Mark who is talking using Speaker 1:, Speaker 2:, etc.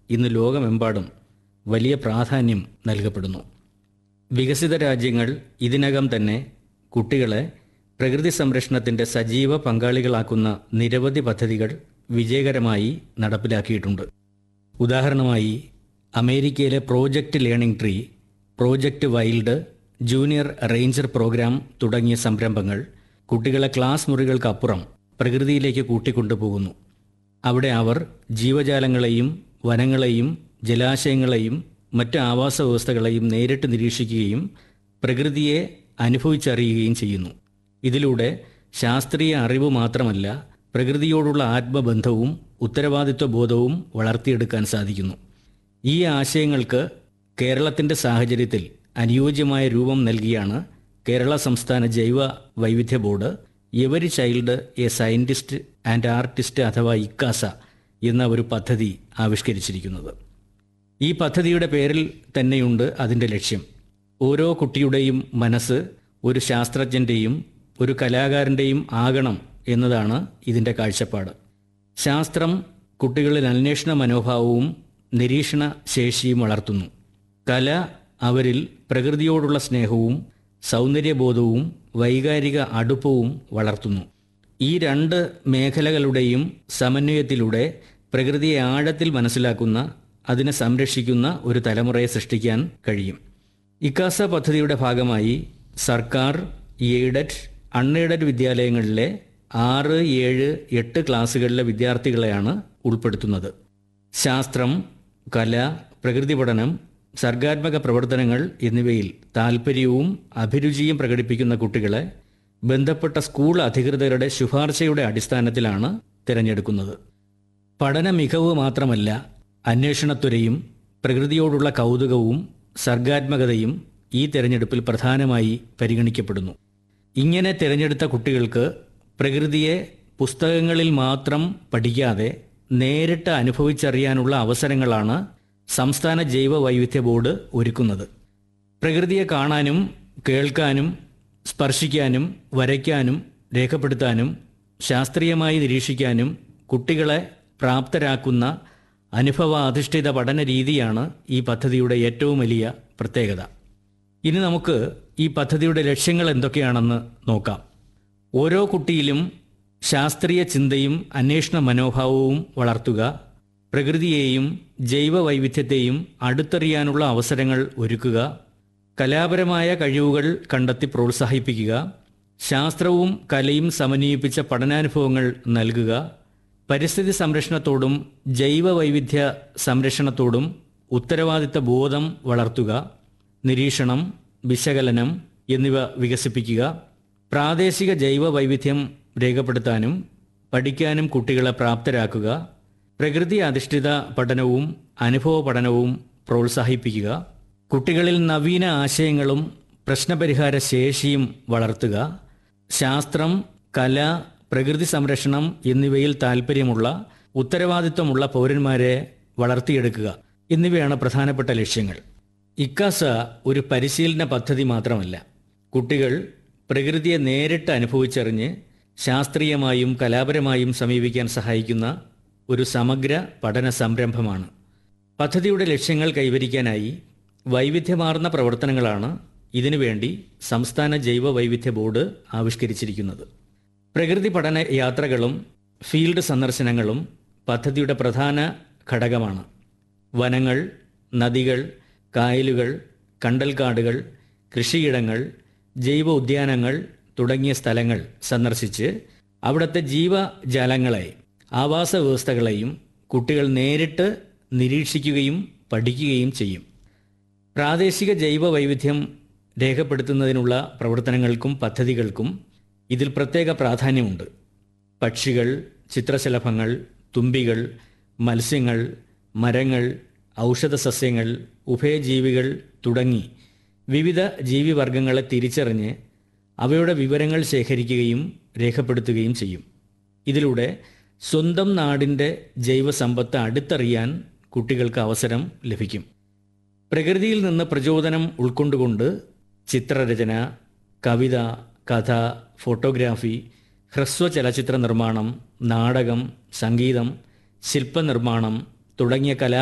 Speaker 1: ഇന്ന് ലോകമെമ്പാടും വലിയ പ്രാധാന്യം നൽകപ്പെടുന്നു വികസിത രാജ്യങ്ങൾ ഇതിനകം തന്നെ കുട്ടികളെ പ്രകൃതി സംരക്ഷണത്തിൻ്റെ സജീവ പങ്കാളികളാക്കുന്ന നിരവധി പദ്ധതികൾ വിജയകരമായി നടപ്പിലാക്കിയിട്ടുണ്ട് ഉദാഹരണമായി അമേരിക്കയിലെ project learning tree project wild junior ranger program തുടങ്ങിയ സംരംഭങ്ങൾ കുട്ടികളെ ക്ലാസ് മുറികൾക്കപ്പുറം പ്രകൃതിയിലേക്ക് കൂട്ടിക്കൊണ്ടുപോകുന്നു അവിടെ അവർ ജീവജാലങ്ങളെയും വനങ്ങളെയും ജലാശയങ്ങളെയും മറ്റ് ആവാസ വ്യവസ്ഥകളെയും നേരിട്ട് നിരീക്ഷിക്കുകയും പ്രകൃതിയെ അനുഭവിച്ചറിയുകയും ചെയ്യുന്നു ഇതിലൂടെ ശാസ്ത്രീയ അറിവ് മാത്രമല്ല പ്രകൃതിയോടുള്ള ആത്മബന്ധവും ഉത്തരവാദിത്വ ബോധവും വളർത്തിയെടുക്കാൻ സാധിക്കുന്നു ഈ ആശയങ്ങൾക്ക് കേരളത്തിൻ്റെ സാഹചര്യത്തിൽ അനുയോജ്യമായ രൂപം നൽകിയാണ് കേരള സംസ്ഥാന ജൈവ വൈവിധ്യ board every child a scientist and artist അഥവാ ഇക്കാസ എന്ന ഒരു പദ്ധതി ആവിഷ്കരിച്ചിരിക്കുന്നത് ഈ പദ്ധതിയുടെ പേരിൽ തന്നെയുണ്ട് അതിൻ്റെ ലക്ഷ്യം ഓരോ കുട്ടിയുടെയും മനസ്സ് ഒരു ശാസ്ത്രജ്ഞൻ്റെയും ഒരു കലാകാരൻ്റെയും ആകണം എന്നതാണ് ഇതിൻ്റെ കാഴ്ചപ്പാട് ശാസ്ത്രം കുട്ടികളിൽ അന്വേഷണ മനോഭാവവും നിരീക്ഷണ ശേഷിയും വളർത്തുന്നു കല അവരിൽ പ്രകൃതിയോടുള്ള സ്നേഹവും സൗന്ദര്യബോധവും വൈകാരിക അടുപ്പവും വളർത്തുന്നു ഈ രണ്ട് മേഖലകളുടെയും സമന്വയത്തിലൂടെ പ്രകൃതിയെ ആഴത്തിൽ മനസ്സിലാക്കുന്ന അതിനെ സംരക്ഷിക്കുന്ന ഒരു തലമുറയെ സൃഷ്ടിക്കാൻ കഴിയും ഇക്കാസ പദ്ധതിയുടെ ഭാഗമായി സർക്കാർ എയ്ഡഡ് അൺഎയ്ഡഡ് വിദ്യാലയങ്ങളിലെ ആറ് ഏഴ് എട്ട് ക്ലാസ്സുകളിലെ വിദ്യാർത്ഥികളെയാണ് ഉൾപ്പെടുത്തുന്നത് ശാസ്ത്രം കല പ്രകൃതി പഠനം സർഗാത്മക പ്രവർത്തനങ്ങൾ എന്നിവയിൽ താൽപ്പര്യവും അഭിരുചിയും പ്രകടിപ്പിക്കുന്ന കുട്ടികളെ ബന്ധപ്പെട്ട സ്കൂൾ അധികൃതരുടെ ശുപാർശയുടെ അടിസ്ഥാനത്തിലാണ് തിരഞ്ഞെടുക്കുന്നത് പഠന മികവ് മാത്രമല്ല അന്വേഷണത്വരയും പ്രകൃതിയോടുള്ള കൗതുകവും സർഗാത്മകതയും ഈ തിരഞ്ഞെടുപ്പിൽ പ്രധാനമായി പരിഗണിക്കപ്പെടുന്നു ഇങ്ങനെ തിരഞ്ഞെടുത്ത കുട്ടികൾക്ക് പ്രകൃതിയെ പുസ്തകങ്ങളിൽ മാത്രം പഠിക്കാതെ നേരിട്ട് അനുഭവിച്ചറിയാനുള്ള അവസരങ്ങളാണ് സംസ്ഥാന ജൈവ വൈവിധ്യ ബോർഡ് ഒരുക്കുന്നത് പ്രകൃതിയെ കാണാനും കേൾക്കാനും സ്പർശിക്കാനും വരയ്ക്കാനും രേഖപ്പെടുത്താനും ശാസ്ത്രീയമായി നിരീക്ഷിക്കാനും കുട്ടികളെ പ്രാപ്തരാക്കുന്ന അനുഭവാധിഷ്ഠിത പഠന രീതിയാണ് ഈ പദ്ധതിയുടെ ഏറ്റവും വലിയ പ്രത്യേകത ഇനി നമുക്ക് ഈ പദ്ധതിയുടെ ലക്ഷ്യങ്ങൾ എന്തൊക്കെയാണെന്ന് നോക്കാം ഓരോ കുട്ടിയിലും ശാസ്ത്രീയ ചിന്തയും അന്വേഷണ മനോഭാവവും വളർത്തുക പ്രകൃതിയെയും ജൈവ വൈവിധ്യത്തെയും അടുത്തറിയാനുള്ള അവസരങ്ങൾ ഒരുക്കുക കലാപരമായ കഴിവുകൾ കണ്ടെത്തി പ്രോത്സാഹിപ്പിക്കുക ശാസ്ത്രവും കലയും സമന്വയിപ്പിച്ച പഠനാനുഭവങ്ങൾ നൽകുക പരിസ്ഥിതി സംരക്ഷണത്തോടും ജൈവ വൈവിധ്യ സംരക്ഷണത്തോടും ഉത്തരവാദിത്ത ബോധം വളർത്തുക നിരീക്ഷണം വിശകലനം എന്നിവ വികസിപ്പിക്കുക പ്രാദേശിക ജൈവ വൈവിധ്യം രേഖപ്പെടുത്താനും പഠിക്കാനും കുട്ടികളെ പ്രാപ്തരാക്കുക പ്രകൃതി അധിഷ്ഠിത പഠനവും അനുഭവ പഠനവും പ്രോത്സാഹിപ്പിക്കുക കുട്ടികളിൽ നവീന ആശയങ്ങളും പ്രശ്നപരിഹാര ശേഷിയും വളർത്തുക ശാസ്ത്രം കല പ്രകൃതി സംരക്ഷണം എന്നിവയിൽ താൽപ്പര്യമുള്ള ഉത്തരവാദിത്വമുള്ള പൗരന്മാരെ വളർത്തിയെടുക്കുക എന്നിവയാണ് പ്രധാനപ്പെട്ട ലക്ഷ്യങ്ങൾ ഇക്കാസ ഒരു പരിശീലന പദ്ധതി മാത്രമല്ല കുട്ടികൾ പ്രകൃതിയെ നേരിട്ട് അനുഭവിച്ചറിഞ്ഞ് ശാസ്ത്രീയമായും കലാപരമായും സമീപിക്കാൻ സഹായിക്കുന്ന ഒരു സമഗ്ര പഠന സംരംഭമാണ് പദ്ധതിയുടെ ലക്ഷ്യങ്ങൾ കൈവരിക്കാനായി വൈവിധ്യമാർന്ന പ്രവർത്തനങ്ങളാണ് ഇതിനുവേണ്ടി സംസ്ഥാന ജൈവ വൈവിധ്യ ബോർഡ് ആവിഷ്കരിച്ചിരിക്കുന്നത് പ്രകൃതി പഠന യാത്രകളും ഫീൽഡ് സന്ദർശനങ്ങളും പദ്ധതിയുടെ പ്രധാന ഘടകമാണ് വനങ്ങൾ നദികൾ കായലുകൾ കണ്ടൽക്കാടുകൾ കൃഷിയിടങ്ങൾ ജൈവ ഉദ്യാനങ്ങൾ തുടങ്ങിയ സ്ഥലങ്ങൾ സന്ദർശിച്ച് അവിടുത്തെ ജീവജാലങ്ങളെ ആവാസ വ്യവസ്ഥകളെയും കുട്ടികൾ നേരിട്ട് നിരീക്ഷിക്കുകയും പഠിക്കുകയും ചെയ്യും പ്രാദേശിക ജൈവ വൈവിധ്യം രേഖപ്പെടുത്തുന്നതിനുള്ള പ്രവർത്തനങ്ങൾക്കും പദ്ധതികൾക്കും ഇതിൽ പ്രത്യേക പ്രാധാന്യമുണ്ട് പക്ഷികൾ ചിത്രശലഭങ്ങൾ തുമ്പികൾ മത്സ്യങ്ങൾ മരങ്ങൾ ഔഷധസസ്യങ്ങൾ ഉഭയജീവികൾ തുടങ്ങി വിവിധ ജീവിവർഗങ്ങളെ തിരിച്ചറിഞ്ഞ് അവയുടെ വിവരങ്ങൾ ശേഖരിക്കുകയും രേഖപ്പെടുത്തുകയും ചെയ്യും ഇതിലൂടെ സ്വന്തം നാടിൻ്റെ ജൈവസമ്പത്ത് അടുത്തറിയാൻ കുട്ടികൾക്ക് അവസരം ലഭിക്കും പ്രകൃതിയിൽ നിന്ന് പ്രചോദനം ഉൾക്കൊണ്ടുകൊണ്ട് ചിത്രരചന കവിത കഥ ഫോട്ടോഗ്രാഫി ഹ്രസ്വ ചലച്ചിത്ര നിർമ്മാണം നാടകം സംഗീതം ശില്പനിർമ്മാണം തുടങ്ങിയ കലാ